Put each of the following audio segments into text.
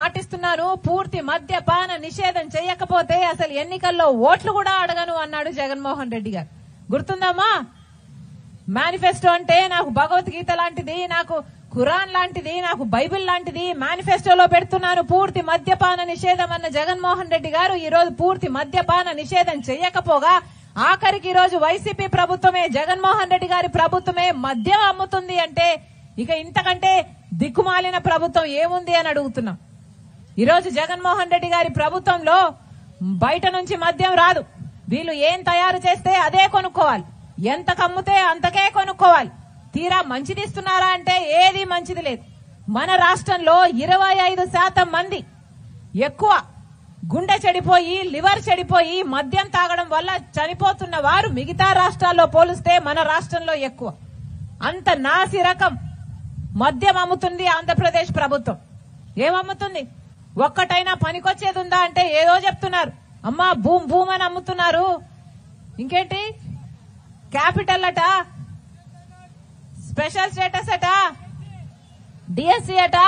మాటిస్తున్నాను పూర్తి మద్యపాన నిషేధం చేయకపోతే అసలు ఎన్నికల్లో ఓట్లు కూడా అడగను అన్నాడు జగన్మోహన్ రెడ్డి గారు గుర్తుందమ్మా మేనిఫెస్టో అంటే నాకు భగవద్గీత లాంటిది నాకు ఖురాన్ లాంటిది నాకు బైబిల్ లాంటిది మేనిఫెస్టోలో పెడుతున్నాను పూర్తి మద్యపాన నిషేధం అన్న జగన్మోహన్ రెడ్డి గారు ఈ రోజు పూర్తి మద్యపాన నిషేధం చేయకపోగా ఆఖరికి ఈ రోజు వైసీపీ ప్రభుత్వమే జగన్మోహన్ రెడ్డి గారి ప్రభుత్వమే మద్యం అమ్ముతుంది అంటే ఇక ఇంతకంటే దిక్కుమాలిన ప్రభుత్వం ఏముంది అని అడుగుతున్నాం ఈ రోజు జగన్మోహన్ రెడ్డి గారి ప్రభుత్వంలో బయట నుంచి మద్యం రాదు వీళ్ళు ఏం తయారు చేస్తే అదే కొనుక్కోవాలి ఎంత కమ్ముతే అంతకే కొనుక్కోవాలి తీరా మంచిది ఇస్తున్నారా అంటే ఏది మంచిది లేదు మన రాష్ట్రంలో ఇరవై ఐదు శాతం మంది ఎక్కువ గుండె చెడిపోయి లివర్ చెడిపోయి మద్యం తాగడం వల్ల చనిపోతున్న వారు మిగతా రాష్ట్రాల్లో పోలిస్తే మన రాష్ట్రంలో ఎక్కువ అంత నాసి రకం మద్యం అమ్ముతుంది ఆంధ్రప్రదేశ్ ప్రభుత్వం ఏమమ్ముతుంది ఒక్కటైనా పనికొచ్చేది ఉందా అంటే ఏదో చెప్తున్నారు అమ్మా భూమ్ భూమ్ అని అమ్ముతున్నారు ఇంకేంటి క్యాపిటల్ అట స్పెషల్ స్టేటస్ అట డిఎస్సి అట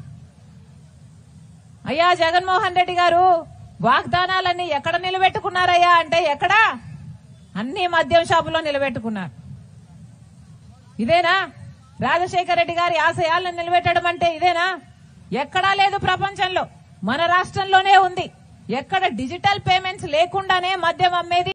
అయ్యా జగన్మోహన్ రెడ్డి గారు వాగ్దానాలన్నీ ఎక్కడ నిలబెట్టుకున్నారయ్యా అంటే ఎక్కడ అన్ని మద్యం షాపులో నిలబెట్టుకున్నారు ఇదేనా రాజశేఖర రెడ్డి గారి ఆశయాలను నిలబెట్టడం అంటే ఇదేనా ఎక్కడా లేదు ప్రపంచంలో మన రాష్ట్రంలోనే ఉంది ఎక్కడ డిజిటల్ పేమెంట్స్ లేకుండానే మద్యం అమ్మేది